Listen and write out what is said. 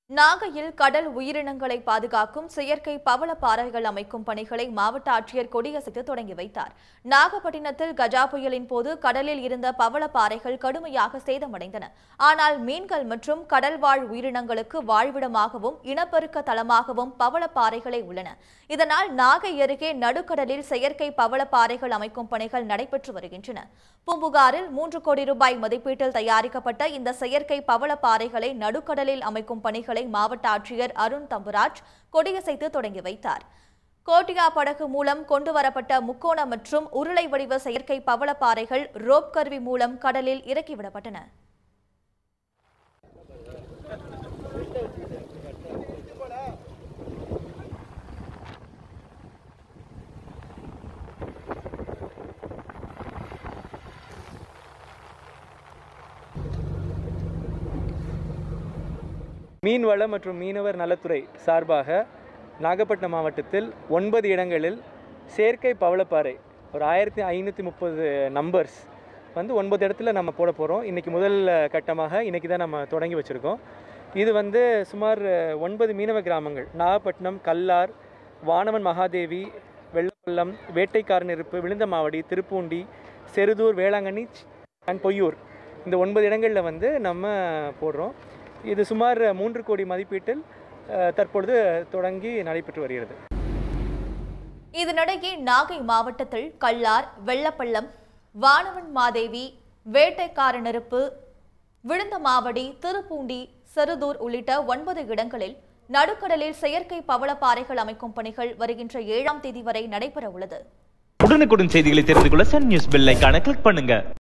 நாகையில் கடல் உயிரினங்களை பாதுகாக்கும் செயற்கை பவள பாறைகள் அமைக்கும் பணிகளை மாவட்ட ஆட்சியர் கொடியசைத்து தொடங்கி வைத்தார் நாகப்பட்டினத்தில் கஜா புயலின் போது கடலில் இருந்த பவள பாறைகள் கடுமையாக சேதமடைந்தன ஆனால் மீன்கள் மற்றும் கடல்வாழ் உயிரினங்களுக்கு வாழ்விடமாகவும் இனப்பெருக்க தளமாகவும் பவள பாறைகளே உள்ளன இதனால் நாகை அருகே நடுக்கடலில் செயற்கை பவள பாறைகள் அமைக்கும் பணிகள் நடைபெற்று வருகின்றன பூம்புகாரில் மூன்று கோடி ரூபாய் மதிப்பீட்டில் தயாரிக்கப்பட்ட இந்த செயற்கை பவள பாறைகளை நடுக்கடலில் அமைக்கும் பணிகளை மாவட்ட ஆட்சியர் அருண் தம்புராஜ் கொடியசைத்து தொடங்கி வைத்தார் கோட்டியா படகு மூலம் கொண்டுவரப்பட்ட முக்கோண மற்றும் உருளை வடிவ செயற்கை பவள பாறைகள் ரோப் கருவி மூலம் கடலில் இறக்கிவிடப்பட்டன மீன்வள மற்றும் மீனவர் நலத்துறை சார்பாக நாகப்பட்டினம் மாவட்டத்தில் ஒன்பது இடங்களில் செயற்கை பவளப்பாறை ஒரு ஆயிரத்தி ஐநூற்றி முப்பது நம்பர்ஸ் வந்து ஒன்பது இடத்துல நம்ம போட போகிறோம் இன்றைக்கி முதல் கட்டமாக இன்றைக்கி தான் நம்ம தொடங்கி வச்சுருக்கோம் இது வந்து சுமார் ஒன்பது மீனவ கிராமங்கள் நாகப்பட்டினம் கல்லார் வானவன் மகாதேவி வெள்ளப்பள்ளம் வேட்டைக்காரனிருப்பு விழுந்தமாவடி திருப்பூண்டி செருதூர் வேளாங்கண்ணி அண்ட் பொய்யூர் இந்த ஒன்பது இடங்களில் வந்து நம்ம போடுறோம் இது சுமார் மூன்று கோடி மதிப்பீட்டில் அஹ், தற்பொழுது தொடங்கி நடைபெற்று வருகிறது இதனிடையே நாகை மாவட்டத்தில் கல்லார் வெள்ளப்பள்ளம் வானவன் மாதேவி வேட்டைக்காரனருப்பு விழுந்தமாவடி திருப்பூண்டி செருதூர் உள்ளிட்ட ஒன்பது இடங்களில் நடுக்கடலில் செயற்கை பவளப்பாறைகள் அமைக்கும் பணிகள் வருகின்ற ஏழாம் தேதி வரை நடைபெற உள்ளது உடனுக்குடன் செய்திகளை தெரிந்து கொள்ள சன் நியூஸ் பெல் ஐகானை கிளிக் பண்ணுங்க